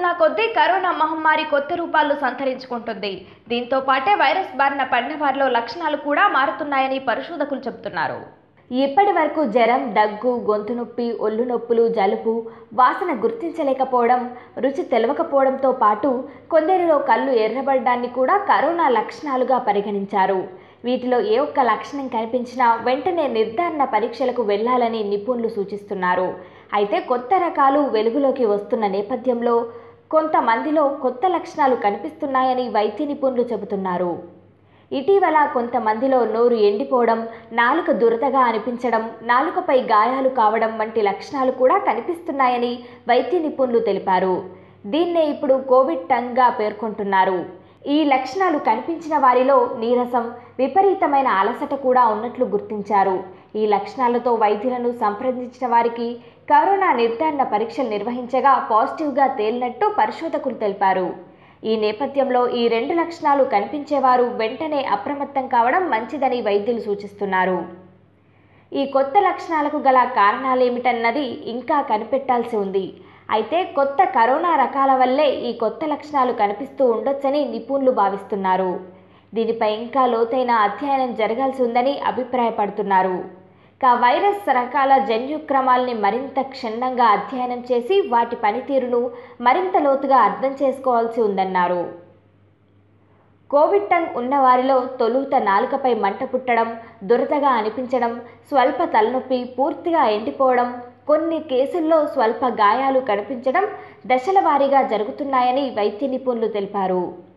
గడుస్తున్న కొద్దీ కరోనా మహమ్మారి కొత్త రూపాలు సంతరించుకుంటుంది దీంతో పాటే వైరస్ బారిన పడిన వారిలో లక్షణాలు కూడా మారుతున్నాయని పరిశోధకులు చెబుతున్నారు ఇప్పటి వరకు జ్వరం దగ్గు గొంతు నొప్పి ఒళ్ళు నొప్పులు జలుబు వాసన గుర్తించలేకపోవడం రుచి తెలవకపోవడంతో పాటు కొందరిలో కళ్ళు ఎర్రబడ్డాన్ని కూడా కరోనా లక్షణాలుగా పరిగణించారు వీటిలో ఏ ఒక్క లక్షణం కనిపించినా వెంటనే నిర్ధారణ పరీక్షలకు వెళ్లాలని నిపుణులు సూచిస్తున్నారు అయితే కొత్త రకాలు వెలుగులోకి వస్తున్న నేపథ్యంలో కొంతమందిలో కొత్త లక్షణాలు కనిపిస్తున్నాయని వైద్య నిపుణులు చెబుతున్నారు ఇటీవల కొంతమందిలో నోరు ఎండిపోవడం నాలుక దురదగా అనిపించడం నాలుకపై గాయాలు కావడం వంటి లక్షణాలు కూడా కనిపిస్తున్నాయని వైద్య నిపుణులు తెలిపారు దీన్నే ఇప్పుడు కోవిడ్ టంగ్గా పేర్కొంటున్నారు ఈ లక్షణాలు కనిపించిన వారిలో నీరసం విపరీతమైన అలసట కూడా ఉన్నట్లు గుర్తించారు ఈ లక్షణాలతో వైద్యులను సంప్రదించిన వారికి కరోనా నిర్ధారణ పరీక్షలు నిర్వహించగా పాజిటివ్గా తేలినట్టు పరిశోధకులు తెలిపారు ఈ నేపథ్యంలో ఈ రెండు లక్షణాలు కనిపించేవారు వెంటనే అప్రమత్తం కావడం మంచిదని వైద్యులు సూచిస్తున్నారు ఈ కొత్త లక్షణాలకు గల కారణాలేమిటన్నది ఇంకా కనిపెట్టాల్సి ఉంది అయితే కొత్త కరోనా రకాల వల్లే ఈ కొత్త లక్షణాలు కనిపిస్తూ ఉండొచ్చని నిపుణులు భావిస్తున్నారు దీనిపై ఇంకా లోతైన అధ్యయనం జరగాల్సి ఉందని అభిప్రాయపడుతున్నారు కా వైరస్ రకాల జన్యుక్రమాల్ని మరింత క్షుణ్ణంగా అధ్యయనం చేసి వాటి పనితీరును మరింత లోతుగా అర్థం చేసుకోవాల్సి ఉందన్నారు కోవిడ్ టంగ్ ఉన్నవారిలో తొలుత నాలుకపై మంట పుట్టడం దురదగా అనిపించడం స్వల్ప తలనొప్పి పూర్తిగా ఎండిపోవడం కొన్ని కేసుల్లో స్వల్ప గాయాలు కనిపించడం దశల వారీగా జరుగుతున్నాయని వైద్య నిపుణులు తెలిపారు